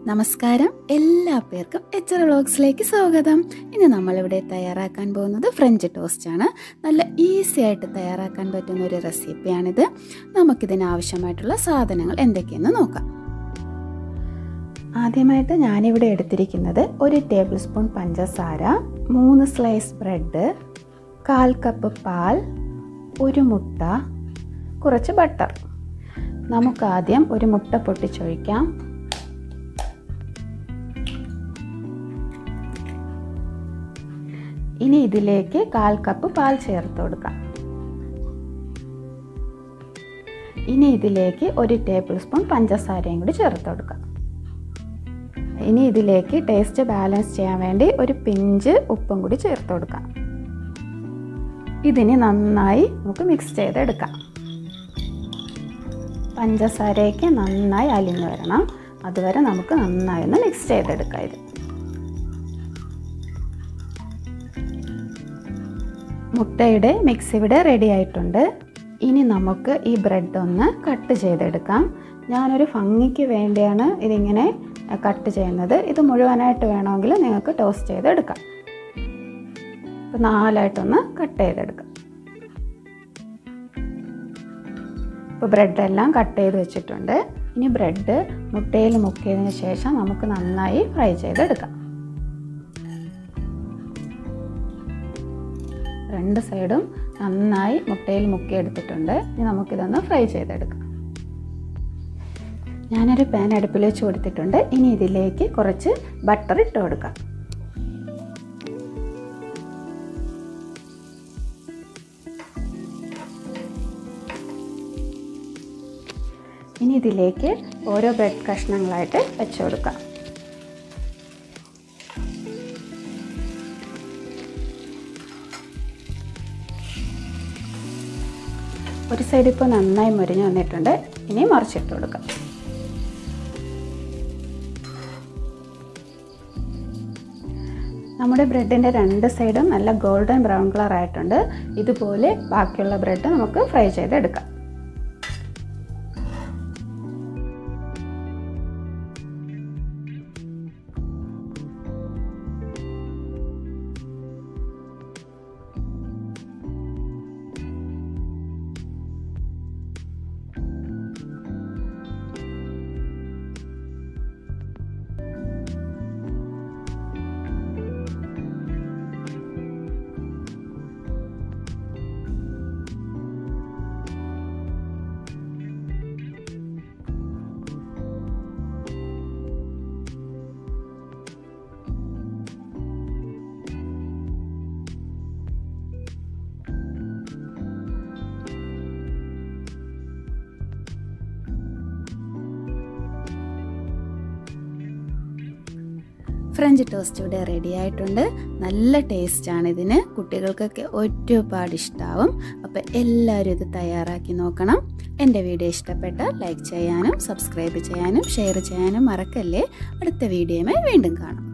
നമസ്കാരം എല്ലാ പേർക്കും എച്ച് ആർ വ്ളോഗ്സിലേക്ക് സ്വാഗതം ഇന്ന് നമ്മളിവിടെ തയ്യാറാക്കാൻ പോകുന്നത് ഫ്രഞ്ച് ടോസ്റ്റ് ആണ് നല്ല ഈസി ആയിട്ട് തയ്യാറാക്കാൻ പറ്റുന്ന ഒരു റെസിപ്പിയാണിത് നമുക്കിതിന് ആവശ്യമായിട്ടുള്ള സാധനങ്ങൾ എന്തൊക്കെയെന്ന് നോക്കാം ആദ്യമായിട്ട് ഞാനിവിടെ എടുത്തിരിക്കുന്നത് ഒരു ടേബിൾ സ്പൂൺ പഞ്ചസാര മൂന്ന് സ്ലൈസ് ബ്രെഡ് കാൽ കപ്പ് പാൽ ഒരു മുട്ട കുറച്ച് ബട്ടർ നമുക്കാദ്യം ഒരു മുട്ട പൊട്ടിച്ചൊഴിക്കാം ഇനി ഇതിലേക്ക് കാൽ കപ്പ് പാൽ ചേർത്ത് കൊടുക്കാം ഇനി ഇതിലേക്ക് ഒരു ടേബിൾ സ്പൂൺ പഞ്ചസാരയും കൂടി ചേർത്ത് കൊടുക്കാം ഇനി ഇതിലേക്ക് ടേസ്റ്റ് ബാലൻസ് ചെയ്യാൻ വേണ്ടി ഒരു പിഞ്ച് ഉപ്പും കൂടി ചേർത്ത് കൊടുക്കാം ഇതിനി നന്നായി നമുക്ക് മിക്സ് ചെയ്തെടുക്കാം പഞ്ചസാരയ്ക്ക് നന്നായി അലിഞ്ഞു വരണം അതുവരെ നമുക്ക് നന്നായി ഒന്ന് മിക്സ് ചെയ്തെടുക്കാം ഇത് മുട്ടയുടെ മിക്സ് ഇവിടെ റെഡി ആയിട്ടുണ്ട് ഇനി നമുക്ക് ഈ ബ്രെഡ് ഒന്ന് കട്ട് ചെയ്തെടുക്കാം ഞാനൊരു ഭംഗിക്ക് വേണ്ടിയാണ് ഇതിങ്ങനെ കട്ട് ചെയ്യുന്നത് ഇത് മുഴുവനായിട്ട് വേണമെങ്കിൽ നിങ്ങൾക്ക് ടോസ്റ്റ് ചെയ്തെടുക്കാം ഇപ്പോൾ നാലായിട്ടൊന്ന് കട്ട് ചെയ്തെടുക്കാം ഇപ്പോൾ ബ്രെഡെല്ലാം കട്ട് ചെയ്ത് വെച്ചിട്ടുണ്ട് ഇനി ബ്രെഡ് മുട്ടയിൽ മുക്കിയതിന് ശേഷം നമുക്ക് നന്നായി ഫ്രൈ ചെയ്തെടുക്കാം രണ്ട് സൈഡും നന്നായി മുട്ടയിൽ മുക്കിയെടുത്തിട്ടുണ്ട് ഇനി നമുക്കിതൊന്ന് ഫ്രൈ ചെയ്തെടുക്കാം ഞാനൊരു പാൻ അടുപ്പിൽ വെച്ച് കൊടുത്തിട്ടുണ്ട് ഇനി ഇതിലേക്ക് കുറച്ച് ബട്ടർ ഇട്ട് കൊടുക്കാം ഇനി ഇതിലേക്ക് ഓരോ ബ്രെഡ് കഷ്ണങ്ങളായിട്ട് വെച്ച് കൊടുക്കാം ഒരു സൈഡ് ഇപ്പോൾ നന്നായി മുരിഞ്ഞ് വന്നിട്ടുണ്ട് ഇനി മറിച്ചിട്ട് കൊടുക്കാം നമ്മുടെ ബ്രെഡിൻ്റെ രണ്ട് സൈഡും നല്ല ഗോൾഡൻ ബ്രൗൺ കളർ ആയിട്ടുണ്ട് ഇതുപോലെ ബാക്കിയുള്ള ബ്രെഡ് നമുക്ക് ഫ്രൈ ചെയ്തെടുക്കാം ഫ്രഞ്ച് ടോസ്റ്റ് ഇവിടെ റെഡി ആയിട്ടുണ്ട് നല്ല ടേസ്റ്റാണ് ഇതിന് കുട്ടികൾക്കൊക്കെ ഒരുപാട് ഇഷ്ടമാവും അപ്പോൾ എല്ലാവരും ഇത് തയ്യാറാക്കി നോക്കണം എൻ്റെ വീഡിയോ ഇഷ്ടപ്പെട്ടാൽ ലൈക്ക് ചെയ്യാനും സബ്സ്ക്രൈബ് ചെയ്യാനും ഷെയർ ചെയ്യാനും മറക്കല്ലേ അടുത്ത വീഡിയോയുമായി വീണ്ടും കാണാം